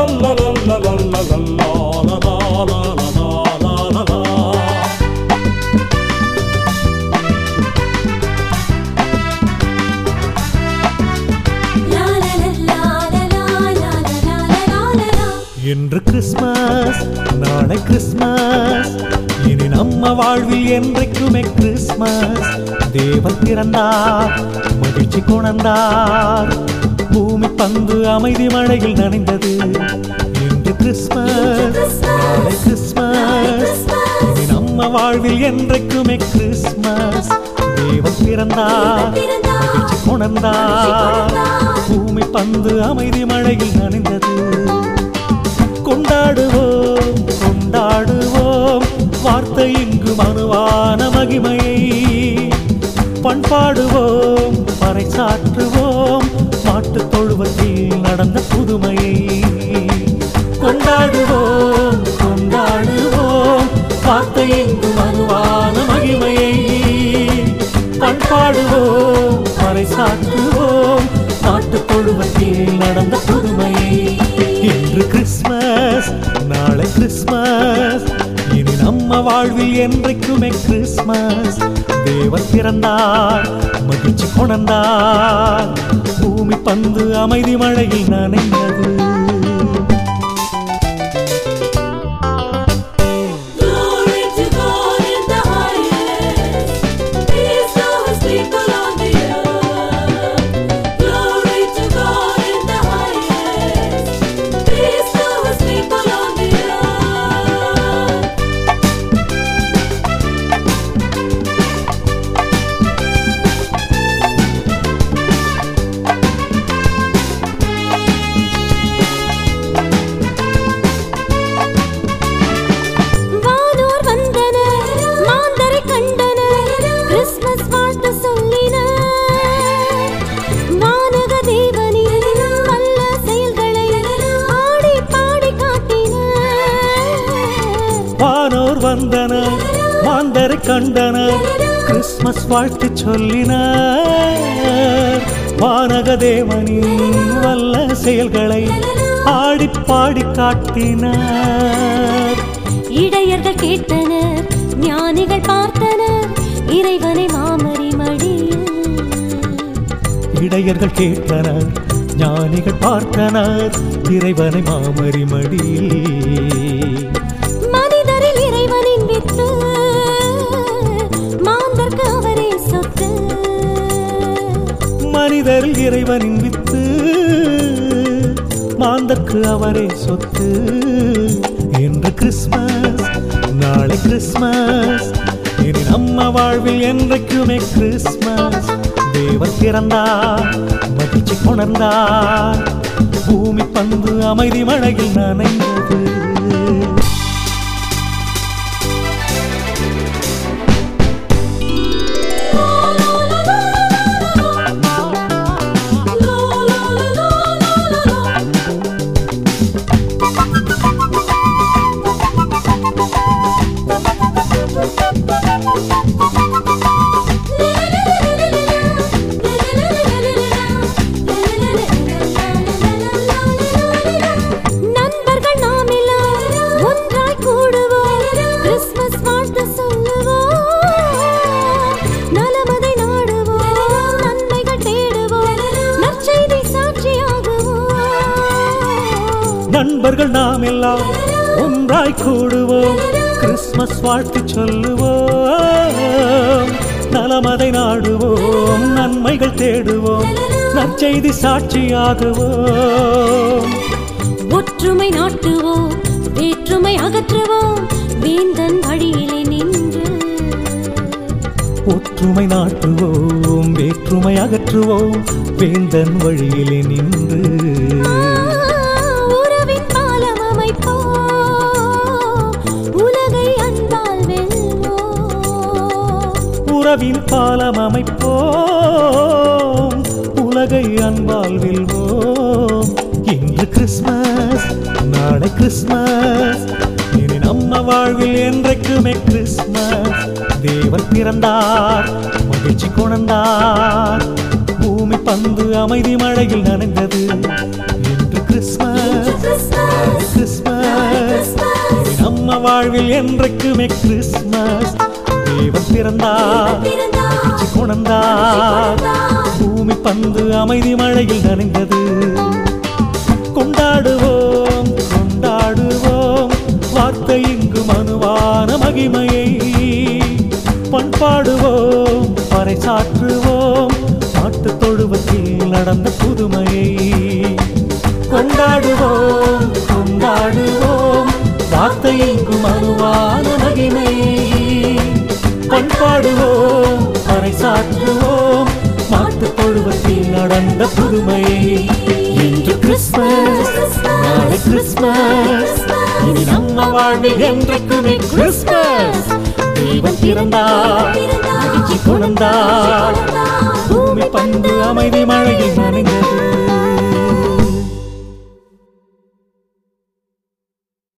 இன்று கிறிஸ்மஸ் நாளை கிறிஸ்மஸ் இனி நம்ம வாழ்வில் என்றைக்குமே கிறிஸ்மஸ் தேவன் பிறந்தார் மகிழ்ச்சி கொணர்ந்தார் பூமி பந்து அமைதி மழையில் நனைந்தது இன்று கிறிஸ்மஸ் நாளை கிறிஸ்மஸ் இனி நம்ம வாழ்வில் என்றைக்குமே கிறிஸ்மஸ் தேவன் பிறந்தார் மகிழ்ச்சி கொணர்ந்தார் பூமி பந்து அமைதி மழையில் நனைந்தது கொண்டாடுவோம் கொண்டாடுவோம் வார்த்தை இங்கு மனுவான மகிமையை பண்பாடுவோம் பறைசாற்றுவோம் மாட்டுத் தொழுவத்தில் நடந்த புதுமையை கொண்டாடுவோம் கொண்டாடுவோம் வார்த்தை இங்கு மனுவான மகிமையை பண்பாடுவோம் பறைசாற்றுவோம் மாட்டுத் தொழுவத்தில் நடந்த புதுமையை இன்று கிறிஸ்மஸ் நாளை கிறிஸ்மஸ் இனி நம்ம வாழ்வில் என்றைக்குமே கிறிஸ்மஸ் தேவன் பிறந்தார் மகிழ்ச்சி கொணர்ந்தார் பூமி பந்து அமைதி மழையில் நனைந்தது Glory to God in the highest. Peace to His people on the earth. Glory to God in the highest. Peace to His people on the earth. வானோர் வந்தனர் மாந்தரை கண்டனர் கிறிஸ்மஸ் வாழ்த்து சொல்லினர் வானக தேவனின் நல்ல செயல்களை ஆடி பாடி காட்டினர் வானோர் வந்தனர் மாந்தரை கண்டனர் கிறிஸ்மஸ் வாழ்த்து சொல்லினர் வானக தேவனின் வல்ல செயல்களை ஆடி பாடி காட்டினார் இடையர்கள் கேட்டனர் ஞானிகள் பார்த்தனர் இறைவனை மாமரி மடியில் இடையர்கள் கேட்டனர் ஞானிகள் பார்த்தனர் இறைவனை மாமரி மடியில் மனிதரில் இறைவனின் வித்து மாந்தர்க்கு அவரே சொத்து மனிதரில் இறைவனின் வித்து மாந்தற்கு அவரே சொத்து இன்று கிறிஸ்மஸ் நாளை கிறிஸ்மஸ் இனி நம்ம வாழ்வில் என்றைக்குமே கிறிஸ்மஸ் தேவன் பிறந்தார் மகிழ்ச்சி கொணர்ந்தார் பூமி பந்து அமைதி மழையில் நனைந்தது நண்பர்கள் நாம் எல்லாம் ஒன்றாய் கூடுவோம் கிறிஸ்மஸ் வாழ்த்து சொல்லுவோம் நலமதை நாடுவோம் நன்மைகள் தேடுவோம் நற்செய்தி சாட்சியாகுவோம் நண்பர்கள் நாம் எல்லாம் ஒன்றாய் கூடுவோம் கிறிஸ்மஸ் வாழ்த்து சொல்லுவோம் நலமதை நாடுவோம் நன்மைகள் தேடுவோம் நற்செய்தி சாட்சியாகுவோம் ஒற்றுமை நாட்டுவோம் வேற்றுமை அகற்றுவோம் வேந்தன் வழியிலே நின்று ஒற்றுமை நாட்டுவோம் வேற்றுமை அகற்றுவோம் வேந்தன் வழியிலே நின்று உறவின் பாலம் அமைப்போம் உலகை அன்பால் வெல்வோம் உறவின் பாலம் அமைப்போம் உலகை அன்பால் வெல்வோம் இன்று கிறிஸ்மஸ் நாளை கிறிஸ்மஸ் இனி நம்ம வாழ்வில் என்றைக்குமே கிறிஸ்மஸ் தேவன் பிறந்தார் மகிழ்ச்சி கொணர்ந்தார் பூமி பந்து அமைதி மழையில் நனைந்தது இன்று கிறிஸ்மஸ் Christmas. Christmas Christmas. நம்ம வாழ்வில் என்றைக்குமே கிறிஸ்மஸ் தேவன் பிறந்தார் பிறந்தார். குணந்தார் பூமி பந்து அமைதி மழையில் நனைந்தது கொண்டாடுவோம் கொண்டாடுவோம் வார்த்தை இங்கு மனுவான மகிமையை பண்பாடுவோம் பறைசாற்றுவோம் மாட்டு தொழுவத்தில் நடந்த புதுமையை கொண்டாடுவோம் கொண்டாடுவோம் வார்த்தை இங்கு மனுவான மகிமையை பண்பாடுவோம் பறைசாற்றுவோம் மாட்டு தொழுவத்தில் நடந்த புதுமையை இன்று கிறிஸ்மஸ் நாளை கிறிஸ்மஸ் இனி நம்ம வாழ்வில் என்றைக்குமே கிறிஸ்மஸ் தெய்வம் பிறந்தார் மகிழ்ச்சி கொண்டார் பூமி பந்து அமைதி மழையில் நனைந்தது